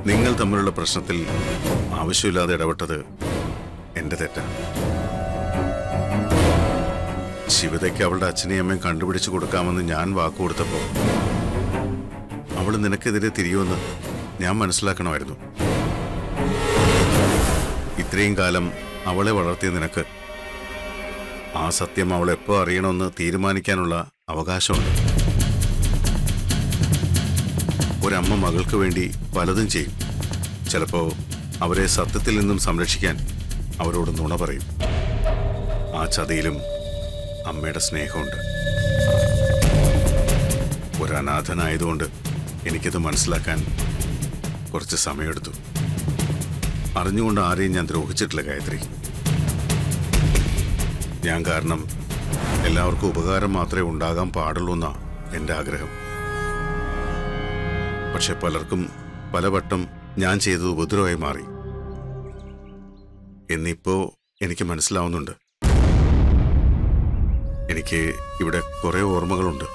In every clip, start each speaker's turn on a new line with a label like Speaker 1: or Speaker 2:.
Speaker 1: നിങ്ങൾ തമ്മിലുള്ള പ്രശ്നത്തിൽ ആവശ്യമില്ലാതെ ഇടപെട്ടത് എന്റെ തെറ്റാണ് ശിവതയ്ക്ക് അവളുടെ അച്ഛനെയും അമ്മയും കണ്ടുപിടിച്ചു കൊടുക്കാമെന്ന് ഞാൻ വാക്കു കൊടുത്തപ്പോൾ അവൾ നിനക്കെതിരെ തിരിയുമെന്ന് ഞാൻ മനസ്സിലാക്കണമായിരുന്നു ഇത്രയും കാലം അവളെ വളർത്തിയ നിനക്ക് ആ സത്യം അവൾ എപ്പോ അറിയണമെന്ന് തീരുമാനിക്കാനുള്ള അവകാശമുണ്ട് ഒരമ്മ മകൾക്ക് വേണ്ടി പലതും ചെയ്യും ചിലപ്പോ അവരെ സത്യത്തിൽ നിന്നും സംരക്ഷിക്കാൻ അവരോട് നുണ പറയും ആ ചതിയിലും അമ്മയുടെ സ്നേഹമുണ്ട് ഒരു അനാഥനായതുകൊണ്ട് എനിക്കത് മനസ്സിലാക്കാൻ കുറച്ച് സമയമെടുത്തു അറിഞ്ഞുകൊണ്ട് ആരെയും ഞാൻ ദ്രോഹിച്ചിട്ടില്ല ഗായത്രി ഞാൻ കാരണം എല്ലാവർക്കും ഉപകാരം മാത്രമേ ഉണ്ടാകാൻ പാടുള്ളൂ എന്നാ എൻ്റെ ആഗ്രഹം പക്ഷെ പലർക്കും പലവട്ടം ഞാൻ ചെയ്തത് ഉപദ്രവമായി മാറി എന്നിപ്പോ എനിക്ക് മനസ്സിലാവുന്നുണ്ട് എനിക്ക് ഇവിടെ കുറെ ഓർമ്മകളുണ്ട്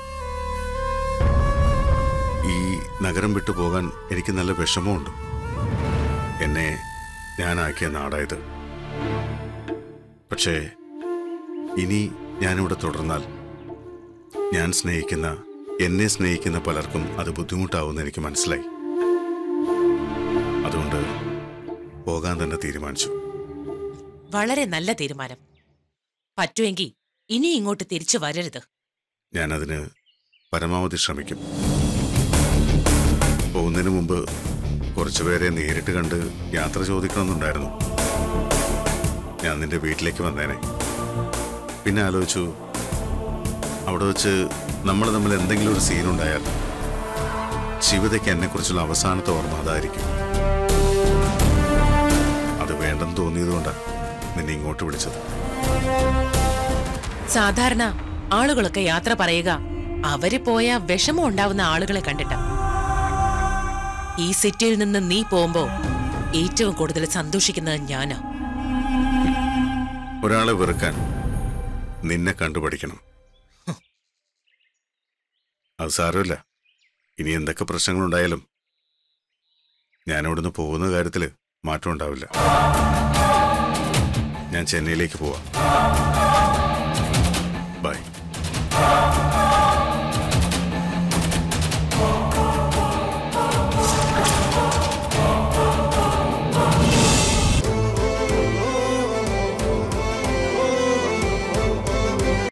Speaker 1: ഈ നഗരം വിട്ടു പോകാൻ എനിക്ക് നല്ല വിഷമമുണ്ട് എന്നെ ഞാനാക്കിയ നാടായത് പക്ഷേ ഇനി ഞാനിവിടെ തുടർന്നാൽ ഞാൻ സ്നേഹിക്കുന്ന എന്നെ സ്നേഹിക്കുന്ന പലർക്കും അത് ബുദ്ധിമുട്ടാവുമെന്ന് എനിക്ക് മനസ്സിലായി അതുകൊണ്ട് പോകാൻ തന്നെ തീരുമാനിച്ചു
Speaker 2: വളരെ നല്ല തീരുമാനം പറ്റുമെങ്കിൽ ഇനി ഇങ്ങോട്ട് തിരിച്ചു വരരുത്
Speaker 1: ഞാനതിന് പരമാവധി ശ്രമിക്കും പോകുന്നതിന് മുമ്പ് കുറച്ചുപേരെ നേരിട്ട് കണ്ട് യാത്ര ചോദിക്കണമെന്നുണ്ടായിരുന്നു ഞാൻ നിന്റെ വീട്ടിലേക്ക് വന്നേനെ പിന്നെ ആലോചിച്ചു അവിടെ വെച്ച് നമ്മൾ തമ്മിൽ എന്തെങ്കിലും ഒരു സീനുണ്ടായാൽ ശിവതയ്ക്ക് എന്നെക്കുറിച്ചുള്ള അവസാനത്തെ ഓർമ്മ അതായിരിക്കും അത് വേണ്ടെന്ന് തോന്നിയതുകൊണ്ടാണ് നിന്നെ ഇങ്ങോട്ട് വിളിച്ചത്
Speaker 2: സാധാരണ ആളുകളൊക്കെ യാത്ര പറയുക അവര് പോയ വിഷമം ഉണ്ടാവുന്ന ആളുകളെ കണ്ടിട്ടാ ഈ സിറ്റിയിൽ നിന്ന് നീ പോകുമ്പോ ഏറ്റവും കൂടുതൽ സന്തോഷിക്കുന്നത് ഞാനാ
Speaker 1: ഒരാളെ വെറുക്കാൻ നിന്നെ കണ്ടുപഠിക്കണം അത് സാരമില്ല ഇനി എന്തൊക്കെ പ്രശ്നങ്ങളുണ്ടായാലും ഞാൻ ഇവിടുന്ന് പോകുന്ന കാര്യത്തിൽ മാറ്റം ഉണ്ടാവില്ല ഞാൻ ചെന്നൈയിലേക്ക് പോവാം